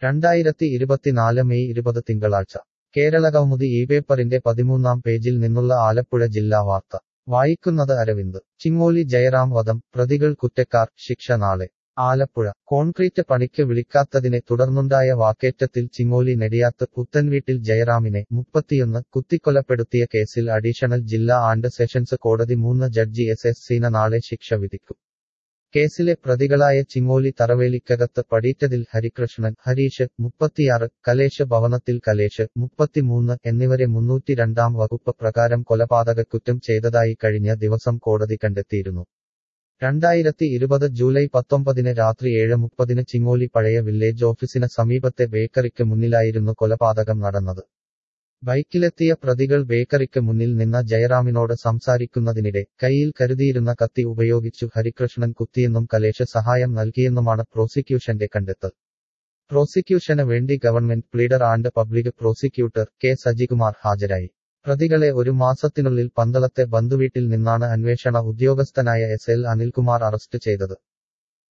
രണ്ടായിരത്തി ഇരുപത്തിനാല് മെയ് ഇരുപത് തിങ്കളാഴ്ച കേരള കൗമുദി ഈ പേപ്പറിന്റെ പതിമൂന്നാം പേജിൽ നിന്നുള്ള ആലപ്പുഴ ജില്ലാ വാർത്ത വായിക്കുന്നത് അരവിന്ദ് ചിങ്ങോലി ജയറാം വധം പ്രതികൾ കുറ്റക്കാർ ശിക്ഷ നാളെ ആലപ്പുഴ കോൺക്രീറ്റ് പണിക്ക് വിളിക്കാത്തതിനെ തുടർന്നുണ്ടായ വാക്കേറ്റത്തിൽ ചിങ്ങോലി നെടിയാത്ത് പുത്തൻവീട്ടിൽ ജയറാമിനെ മുപ്പത്തിയൊന്ന് കുത്തിക്കൊലപ്പെടുത്തിയ കേസിൽ അഡീഷണൽ ജില്ലാ ആൻഡ് സെഷൻസ് കോടതി മൂന്ന് ജഡ്ജി എസ് എസ് സീന നാളെ ശിക്ഷ വിധിക്കും കേസിലെ പ്രതികളായ ചിങ്ങോലി തറവേലിക്കകത്ത് പടീറ്റതിൽ ഹരികൃഷ്ണൻ ഹരീഷ് മുപ്പത്തിയാറ് കലേഷ് ഭവനത്തിൽ കലേഷ് മുപ്പത്തിമൂന്ന് എന്നിവരെ മുന്നൂറ്റി രണ്ടാം വകുപ്പ് പ്രകാരം കൊലപാതകക്കുറ്റം ചെയ്തതായി കഴിഞ്ഞ ദിവസം കോടതി കണ്ടെത്തിയിരുന്നു രണ്ടായിരത്തി ഇരുപത് ജൂലൈ പത്തൊമ്പതിന് രാത്രി ഏഴ് മുപ്പതിന് ചിങ്ങോലി പഴയ വില്ലേജ് ഓഫീസിന് സമീപത്തെ ബേക്കറിക്ക് മുന്നിലായിരുന്നു കൊലപാതകം നടന്നത് ബൈക്കിലെത്തിയ പ്രതികൾ ബേക്കറിക്ക് മുന്നിൽ നിന്ന ജയറാമിനോട് സംസാരിക്കുന്നതിനിടെ കയ്യിൽ കരുതിയിരുന്ന കത്തി ഉപയോഗിച്ചു ഹരികൃഷ്ണൻ കുത്തിയെന്നും കലേഷ് സഹായം നൽകിയെന്നുമാണ് പ്രോസിക്യൂഷന്റെ കണ്ടെത്തൽ പ്രോസിക്യൂഷന് വേണ്ടി government pleader and public prosecutor K Sajikumar ഹാജരായി പ്രതികളെ ഒരു മാസത്തിനുള്ളിൽ പന്തളത്തെ ബന്ധുവീട്ടിൽ നിന്നാണ് അന്വേഷണ ഉദ്യോഗസ്ഥനായ എസ് എൽ അനിൽകുമാർ അറസ്റ്റ് ചെയ്തത്